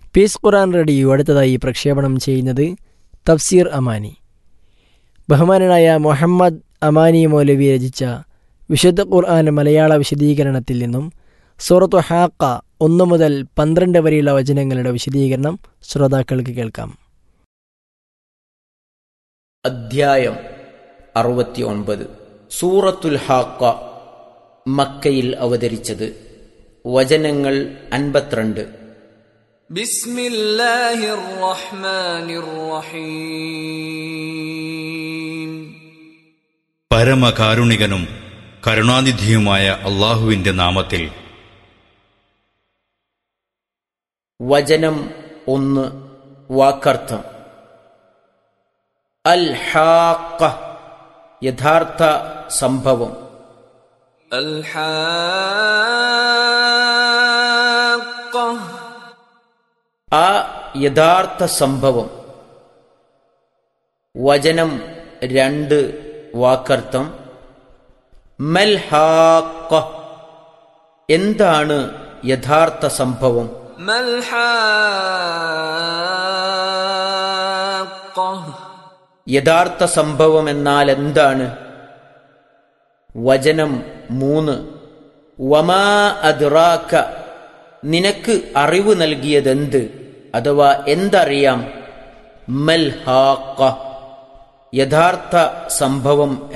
piece ഖുറാൻ radio അടുത്തതായി പ്രക്ഷേപണം ചെയ്യുന്നത് തഫ്സീർ അമാനി ബഹുമാനനായ മുഹമ്മദ് അമാനി മൗലവി രചിച്ച വിശുദ്ധ ഖുർആൻ മലയാള വിശദീകരണത്തിൽ നിന്നും സൂറത്തു ഹാക്ക ഒന്ന് മുതൽ പന്ത്രണ്ട് വരെയുള്ള വചനങ്ങളുടെ വിശദീകരണം ശ്രോതാക്കൾക്ക് കേൾക്കാം അധ്യായം അറുപത്തിയൊൻപത് സൂറത്തുൽ ഹാക്ക മക്കയിൽ അവതരിച്ചത് വചനങ്ങൾ അൻപത്തിരണ്ട് بسم الله الرحمن الرحيم പരമകാരുണികനും കരുണാനിധിയുമായ അള്ളാഹുവിന്റെ നാമത്തിൽ വചനം ഒന്ന് വാക്കർത്ഥം അൽ ഹാക്ക യഥാർത്ഥ സംഭവം الحاقة ആ യഥാർത്ഥ സംഭവം വചനം രണ്ട് വാക്കർത്ഥം മൽ ഹാക്ക എന്താണ് യഥാർത്ഥ സംഭവം ما الحاقة യഥാർത്ഥ സംഭവം എന്നാൽ എന്താണ് വചനം മൂന്ന് വമാ അദ്റാക്ക നിനക്ക് അറിവ് നൽകിയതെന്ത് അഥവാ എന്തറിയാം മൽ ഹാക്ക യഥാർത്ഥ സംഭവം